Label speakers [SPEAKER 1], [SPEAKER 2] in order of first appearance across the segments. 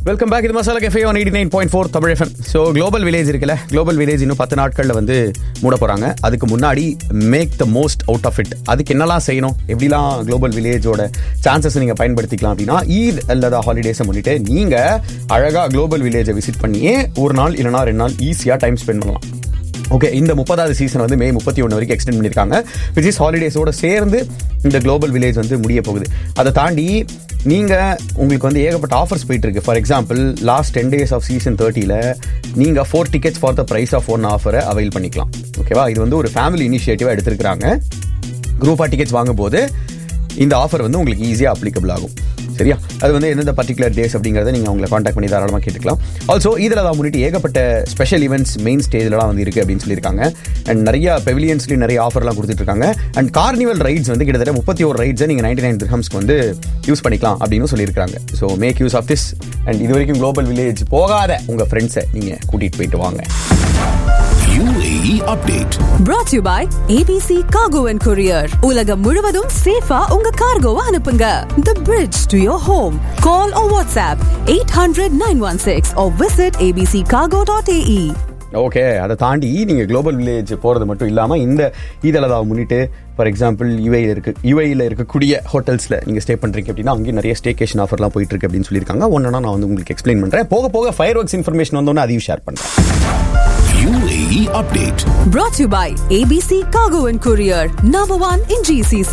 [SPEAKER 1] Welcome back இது masala cafe one eighty nine point four Tamil FM so global village இருக்குல்ல global village இன்னும் பத்து நாட்களில் வந்து மூட போகிறாங்க அதுக்கு முன்னாடி make the most out of it அதுக்கு என்னலாம் செய்யணும் எப்படிலாம் குளோபல் வில்லேஜோட சான்சஸ் நீங்கள் பயன்படுத்திக்கலாம் அப்படின்னா ஈத் அல்லது ஹாலிடேஸை முன்னிட்டு நீங்கள் அழகாக குளோபல் வில்லேஜை விசிட் பண்ணியே ஒரு நாள் இல்லைனா ரெண்டு நாள் ஈஸியாக டைம் ஸ்பெண்ட் பண்ணலாம் ஓகே இந்த முப்பதாவது சீசன் வந்து மே முப்பத்தி ஒன்று வரைக்கும் எக்ஸ்டெண்ட் பண்ணியிருக்காங்க விச் இஸ் ஹாலிடேஸோட சேர்ந்து இந்த குளோபல் வில்லேஜ் வந்து முடிய போகுது அதை தாண்டி நீங்கள் உங்களுக்கு வந்து ஏகப்பட்ட ஆஃபர்ஸ் போயிட்டு இருக்கு for example last ten days off season தேர்ட்டியில் நீங்கள் four tickets for the price of one ஆஃபரை அவைல் பண்ணிக்கலாம் ஓகேவா இது வந்து ஒரு ஃபேமிலி இனிஷியேட்டிவாக எடுத்திருக்கிறாங்க குரூப்பாக டிக்கெட்ஸ் வாங்கும்போது இந்த ஆஃபர் வந்து உங்களுக்கு ஈஸியாக அப்ளிகபிள் ஆகும் சரியா அது வந்து எந்தெந்த பர்டிகுலர் டேஸ் அப்படிங்கிறத நீங்கள் உங்களை காண்டாக்ட் பண்ணி தாராளமாக கேட்டுக்கலாம் ஆல்சோ இதில் தான் முன்னிட்டு ஏகப்பட்ட ஸ்பெஷல் ஈவெண்ட்ஸ் மெயின் ஸ்டேஜ்லலாம் வந்து இருக்குது அப்படின்னு சொல்லியிருக்காங்க அண்ட் நிறைய பெவிலியன்ஸ்லேயும் நிறைய ஆஃபர்லாம் கொடுத்துட்ருக்காங்க அண்ட் கார்னிவல் ரைட்ஸ் வந்து கிட்டத்தட்ட முப்பத்தி ஒரு ரைட்ஸை நீங்கள் நைன்டி நைன் திரஹம்ஸ்க்கு வந்து யூஸ் பண்ணிக்கலாம் அப்படின்னு சொல்லியிருக்காங்க so make use of this and இது வரைக்கும் குளோபல் வில்லேஜ் போகாத உங்கள் ஃப்ரெண்ட்ஸை நீங்கள் கூட்டிகிட்டு போயிட்டு வாங்க
[SPEAKER 2] UAE update.
[SPEAKER 3] brought to you by ABC Cargo and Courier. உலகம் முழுவதும் சேஃபா உங்க கார்கோவை அனுப்புங்க. The bridge to your home. Call or WhatsApp 800-916 or visit abccargo.ae.
[SPEAKER 1] Okay அதை தாண்டி நீங்கள் குளோபல் வில்லேஜ் போகிறது மட்டும் இல்லாமல் இந்த இதில் தான் முன்னிட்டு ஃபார் எக்ஸாம்பிள் யுஏயில் இருக்கு யுஏயில் இருக்கக்கூடிய ஹோட்டல்ஸில் நீங்கள் ஸ்டே பண்ணுறீங்க அப்படின்னா அங்கேயும் நிறைய ஸ்டேகேஷன் ஆஃபர்லாம் போயிட்டு இருக்கு அப்படின்னு சொல்லியிருக்காங்க ஒன்றா நான் வந்து உங்களுக்கு எக்ஸ்பிளைன் பண்ணுறேன் போக போக ஃபயர் ஒர்க்ஸ் இன்ஃபர்மேஷன் வந்தோன்னே அதையும் ஷேர் பண்ணுறேன்
[SPEAKER 2] UAE update.
[SPEAKER 3] Brought to you by ABC Cargo and Courier. Number one in GCC.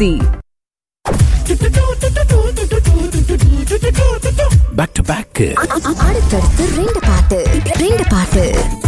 [SPEAKER 2] Back to back.
[SPEAKER 4] அடுத்தடுத்து ரெண்டு பாட்டு ரெண்டு பாட்டு